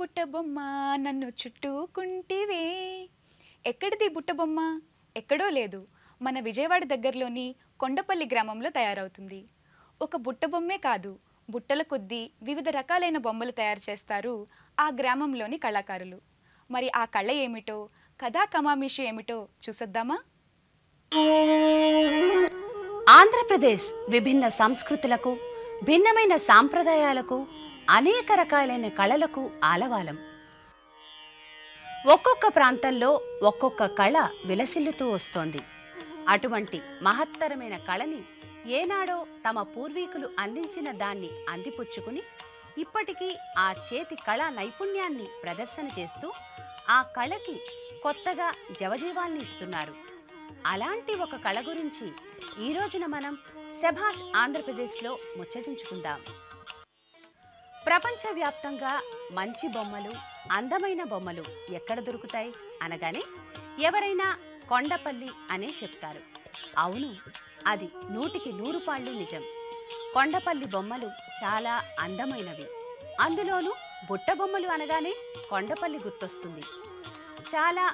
బుట్టబొమ్మ నన్ను చుట్టూకుంటివే ఎక్కడిది బుట్టబొమ్మ ఎక్కడో లేదు మన విజయవాడ దగ్గరలోని కొండపల్లి గ్రామంలో తయారవుతుంది ఒక బుట్టబొమ్మే కాదు బుట్టల కొద్దీ వివిధ రకాలైన బొమ్మలు తయారు చేస్తారు ఆ గ్రామంలోని కళాకారులు మరి ఆ కళ ఏమిటో కథా కమామిషి ఏమిటో చూసొద్దామా ఆంధ్రప్రదేశ్ విభిన్న సంస్కృతులకు భిన్నమైన సాంప్రదాయాలకు అనేక రకాలైన కళలకు ఆలవాలం ఒక్కొక్క ప్రాంతంలో ఒక్కొక్క కళ విలసిల్లుతూ వస్తోంది అటువంటి మహత్తరమైన కళని ఏనాడో తమ పూర్వీకులు అందించిన దాన్ని అందిపుచ్చుకుని ఇప్పటికీ ఆ చేతి కళా నైపుణ్యాన్ని ప్రదర్శన చేస్తూ ఆ కళకి కొత్తగా జవజీవాల్ని ఇస్తున్నారు అలాంటి ఒక కళ గురించి ఈ రోజున మనం శభాష్ ఆంధ్రప్రదేశ్లో ముచ్చటించుకుందాం ప్రపంచవ్యాప్తంగా మంచి బొమ్మలు అందమైన బొమ్మలు ఎక్కడ దొరుకుతాయి అనగానే ఎవరైనా కొండపల్లి అనే చెప్తారు అవును అది నూటికి నూరు పాళ్ళు నిజం కొండపల్లి బొమ్మలు చాలా అందమైనవి అందులోనూ బుట్ట బొమ్మలు అనగానే కొండపల్లి గుర్తొస్తుంది చాలా